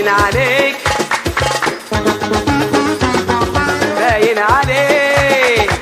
باين عليك باين عليك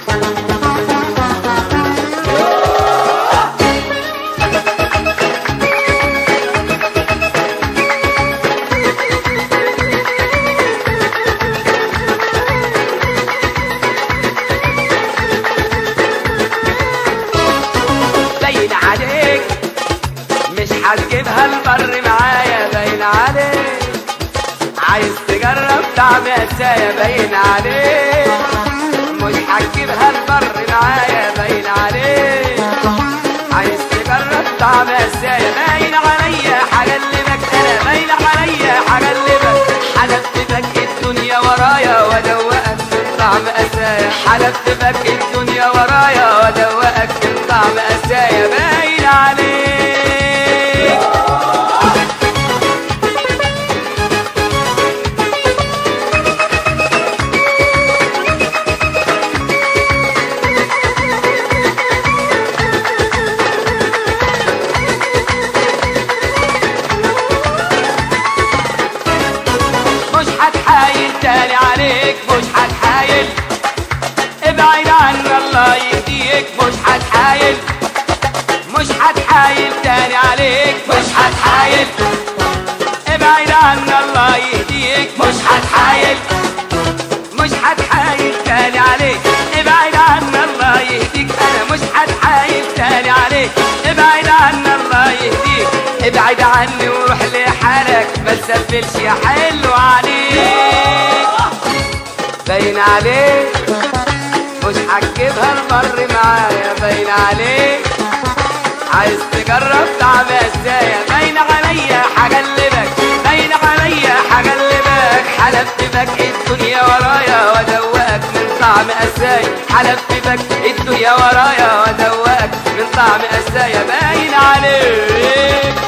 باين عليك مش هتجيبها البر معايا باين عليك عايز تجرب طعم قسايا باين عليك مش هتجيبها البر معايا باين عليك عايز تجرب طعم قسايا باين عليا هغلبك انا باين عليا هغلبك حلفت بك الدنيا ورايا وادوقك من طعم قسايا حلفت بك الدنيا ورايا وادوقك من طعم قسايا باين عليك مش هتحايل تاني عليك مش هتحايل ابعد عنا الله يهديك مش هتحايل مش هتحايل تاني عليك مش هتحايل ابعد عنا الله يهديك مش هتحايل مش هتحايل تاني عليك ابعد عنا الله يهديك انا مش هتحايل تاني عليك ابعد عنا الله يهديك ابعد عني وروح لحالك ما تسفلش يا حلو عليك باين عليك مش هتجيبها البر معايا باين عليك عايز تجرب طعم ازاي باين عليا هغلبك باين عليا هغلبك حلفت بك الدنيا ورايا وادوقك من طعم ازاي حلفت بك الدنيا ورايا وادوقك من طعم ازاي باين عليك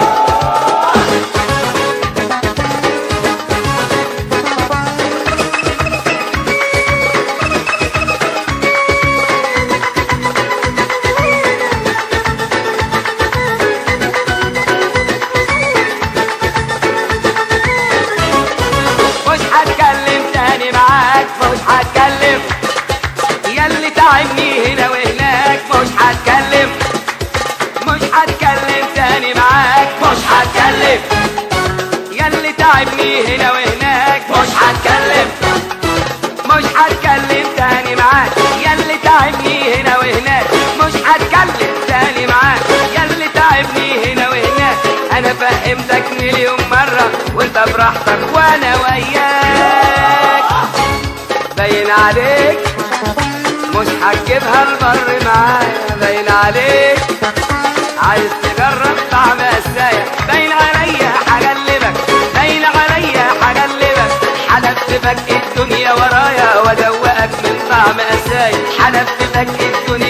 مش هتكلم تاني معاك مش هتكلم ياللي تعبني هنا وهناك مش هتكلم مش هتكلم تاني معاك مش هتكلم ياللي تعبني هنا وهناك مش هتكلم مش هتكلم تاني معاك ياللي تعبني هنا وهناك مش هتكلم تاني معاك ياللي تعبني هنا وهناك انا فهمتك مليون مرة وانت براحتك وانا وياك باين عليك مش هتجيبها البر معايا باين عليك عايز تجرب طعم قسايا باين عليا هغلبك باين عليا هغلبك حلفت بك الدنيا ورايا وادوقك من طعم قسايا حلفت بك الدنيا